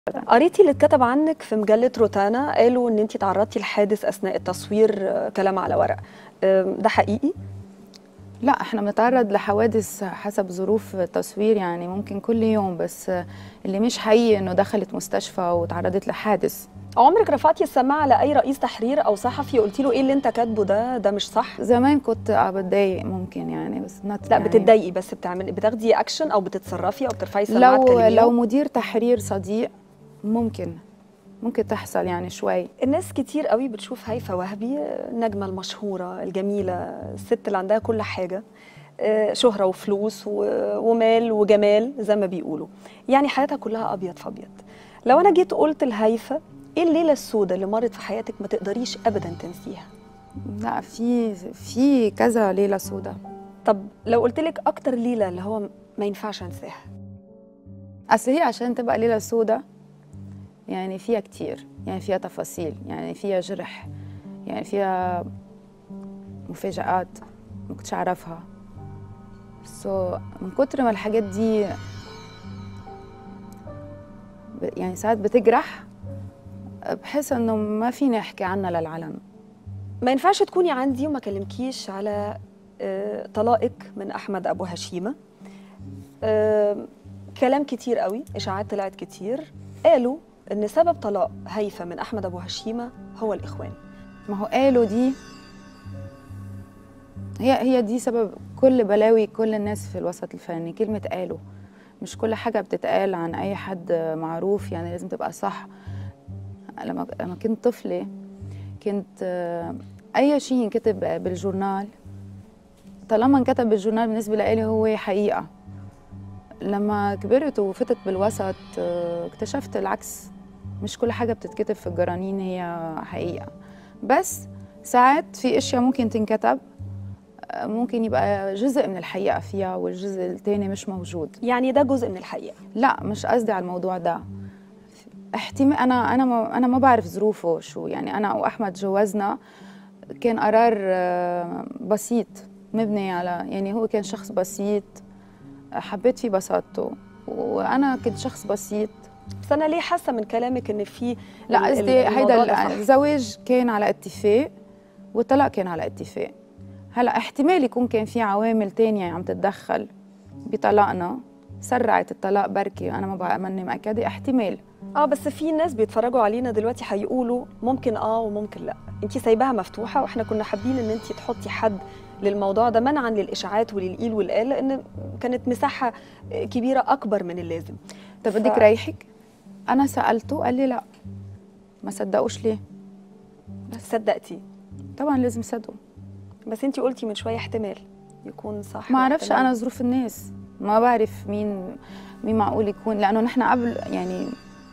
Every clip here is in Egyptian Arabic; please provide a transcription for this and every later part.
قريتي اللي اتكتب عنك في مجلة روتانا قالوا ان انت تعرضتي لحادث اثناء التصوير آه، كلام على ورق آم، ده حقيقي لا احنا بنتعرض لحوادث حسب ظروف التصوير يعني ممكن كل يوم بس اللي مش حقيقي انه دخلت مستشفى وتعرضت لحادث عمرك رفعتي السماعة على اي رئيس تحرير او صحفي قلتي له ايه اللي انت كاتبه ده ده مش صح زمان كنت آه بتضايق ممكن يعني بس not لا يعني بتتضايقي بس بتعملي بتاخدي اكشن او بتتصرفي او بترفعي السماعة لو تكلميهم؟ لو مدير تحرير صديق ممكن ممكن تحصل يعني شوي الناس كتير قوي بتشوف هيفا وهبي النجمة المشهورة الجميلة الست اللي عندها كل حاجة آه، شهرة وفلوس و- ومال وجمال زي ما بيقولوا يعني حياتها كلها أبيض في أبيض لو أنا جيت قلت لهيفا إيه الليلة السوداء اللي مرت في حياتك ما تقدريش أبدا تنسيها لا في في كذا ليله سوداء طب لو قلت لك أكتر ليلة اللي هو ما ينفعش أنساها اصل هي عشان تبقى ليله سوداء يعني فيها كتير يعني فيها تفاصيل يعني فيها جرح يعني فيها مفاجآت ما كنتش اعرفها سو من كتر ما الحاجات دي ب- يعني ساعات بتجرح بحس انه ما فيني احكي عنها للعلن ما ينفعش تكوني عندي وما كلمكيش على آه، طلاقك من احمد ابو هشيمه آه، كلام كتير قوي اشاعات طلعت كتير قالوا ان سبب طلاق هيفا من احمد ابو هشيمه هو الاخوان ما هو قالوا دي هي هي دي سبب كل بلاوي كل الناس في الوسط الفني كلمة قالوا مش كل حاجة بتتقال عن أي حد معروف يعني لازم تبقى صح لما لما كنت طفلة كنت آه، أي شيء ينكتب بالجورنال طالما انكتب بالجورنال بالنسبة لي هو حقيقة لما كبرت وفتت بالوسط آه، اكتشفت العكس مش كل حاجة بتتكتب في الجرانين هي حقيقة بس ساعات في اشياء ممكن تنكتب آه، ممكن يبقى جزء من الحقيقة فيها والجزء التاني مش موجود يعني ده جزء من الحقيقه لا مش قصدي على الموضوع ده احتمال انا انا ما انا ما بعرف ظروفه شو يعني انا واحمد جوزنا كان قرار آه، بسيط مبني على يعني هو كان شخص بسيط حبيت فيه بساطته وانا كنت شخص بسيط بس انا ليه حاسه من كلامك ان في ال- لا ال- قصدي الموضوع هيدا ده صح. الزواج كان على اتفاق والطلاق كان على اتفاق هلا احتمال يكون كان في عوامل تانية عم تتدخل بطلاقنا سرعت الطلاق بركي انا ما بقى ماني مأكده احتمال اه بس في ناس بيتفرجوا علينا دلوقتي هيقولوا ممكن اه وممكن لا انت سايباها مفتوحه واحنا كنا حابين ان انت تحطي حد للموضوع ده منعا للاشاعات وللقيل والقال لان كانت مساحه كبيره اكبر من اللازم طب ف- بدك ريحك انا سالته قال لي لا ما صدقوش ليه صدقتي طبعا لازم صدقوا بس انت قلتي من شويه احتمال يكون صح ما اعرفش واحتمال- انا ظروف الناس ما بعرف مين مين معقول يكون لانه نحن قبل يعني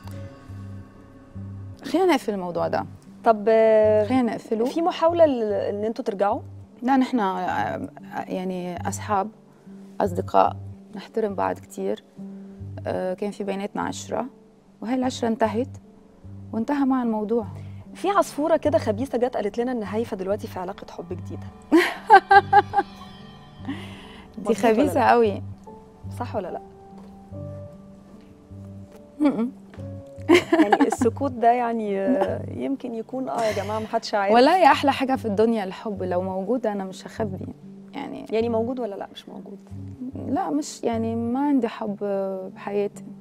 خلينا نقفل الموضوع ده طب آه، خلينا نقفله في محاوله ل- ان انتوا ترجعوا لا نحن يعني اصحاب اصدقاء نحترم بعض كتير آه، كان في بيناتنا عشرة وهي العشرة انتهت وانتهى مع الموضوع في عصفوره كده خبيثه جت قالت لنا ان هيفا دلوقتي في علاقه حب جديده دي مظبوط ولا خبيثة لا؟ قوي صح ولا لا م-م. يعني السكوت ده يعني آه، يمكن يكون اه يا جماعه ما حدش عارف والله يا احلى حاجه في الدنيا الحب لو موجود انا مش هخبي يعني يعني موجود ولا لا مش موجود لا مش يعني ما عندي حب بحياتي